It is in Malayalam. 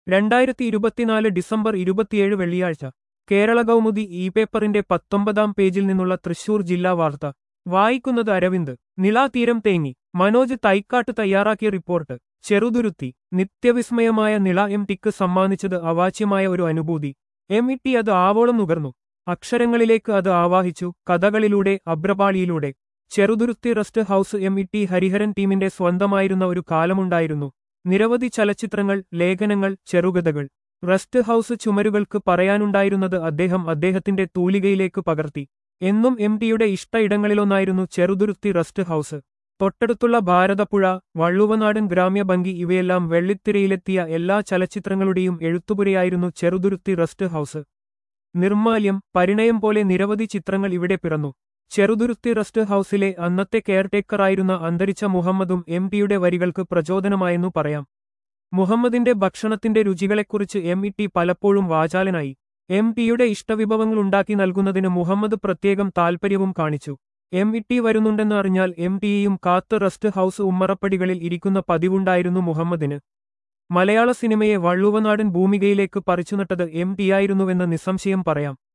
രണ്ടായിരത്തി ഇരുപത്തിനാല് ഡിസംബർ ഇരുപത്തിയേഴ് വെള്ളിയാഴ്ച കേരള കൗമുദി ഇ പേപ്പറിന്റെ പത്തൊമ്പതാം പേജിൽ നിന്നുള്ള തൃശൂർ ജില്ലാ വാർത്ത വായിക്കുന്നത് അരവിന്ദ് നിളാതീരം തേങ്ങി മനോജ് തൈക്കാട്ട് തയ്യാറാക്കിയ റിപ്പോർട്ട് ചെറുതുരുത്തി നിത്യവിസ്മയമായ നിള എം ടിക്ക് സമ്മാനിച്ചത് അവാച്യമായ ഒരു അനുഭൂതി എം ഇ ടി അത് ആവോളം നുകർന്നു അക്ഷരങ്ങളിലേക്ക് അത് ആവാഹിച്ചു കഥകളിലൂടെ അബ്രപാളിയിലൂടെ ചെറുതുരുത്തി റെസ്റ്റ് ഹൌസ് എം ഇ ടി ഹരിഹരൻ ടീമിന്റെ സ്വന്തമായിരുന്ന ഒരു കാലമുണ്ടായിരുന്നു നിരവധി ചലച്ചിത്രങ്ങൾ ലേഖനങ്ങൾ ചെറുകഥകൾ റെസ്റ്റ് ഹൌസ് ചുമരുകൾക്ക് പറയാനുണ്ടായിരുന്നത് അദ്ദേഹം അദ്ദേഹത്തിന്റെ തൂലികയിലേക്ക് പകർത്തി എന്നും എം ടിയുടെ ഇഷ്ട ഇടങ്ങളിലൊന്നായിരുന്നു ചെറുതുരുത്തി റെസ്റ്റ് ഹൌസ് തൊട്ടടുത്തുള്ള ഭാരതപ്പുഴ വള്ളുവനാടൻ ഗ്രാമ്യഭംഗി ഇവയെല്ലാം വെള്ളിത്തിരയിലെത്തിയ എല്ലാ ചലച്ചിത്രങ്ങളുടെയും എഴുത്തുപുരയായിരുന്നു ചെറുതുരുത്തി റെസ്റ്റ് ഹൌസ് നിർമാല്യം പരിണയം പോലെ നിരവധി ചിത്രങ്ങൾ ഇവിടെ പിറന്നു ചെറുതുരുത്തി റെസ്റ്റ് ഹൌസിലെ അന്നത്തെ കെയർടേക്കറായിരുന്ന അന്തരിച്ച മുഹമ്മദും എം ടിയുടെ വരികൾക്ക് പ്രചോദനമായെന്നു പറയാം മുഹമ്മദിന്റെ ഭക്ഷണത്തിന്റെ രുചികളെക്കുറിച്ച് എം ഇ ടി പലപ്പോഴും വാചാലനായി എം ടിയുടെ ഇഷ്ടവിഭവങ്ങൾ ഉണ്ടാക്കി നൽകുന്നതിന് മുഹമ്മദ് പ്രത്യേകം താൽപ്പര്യവും കാണിച്ചു എം ഇ ടി വരുന്നുണ്ടെന്ന് അറിഞ്ഞാൽ എം ടിയെയും കാത്ത് റെസ്റ്റ് ഹൌസ് ഉമ്മറപ്പടികളിൽ ഇരിക്കുന്ന പതിവുണ്ടായിരുന്നു മുഹമ്മദിന് മലയാള സിനിമയെ വള്ളുവനാടൻ ഭൂമികയിലേക്ക് പറിച്ചുനട്ടത് എം ടിയായിരുന്നുവെന്ന് നിസ്സംശയം പറയാം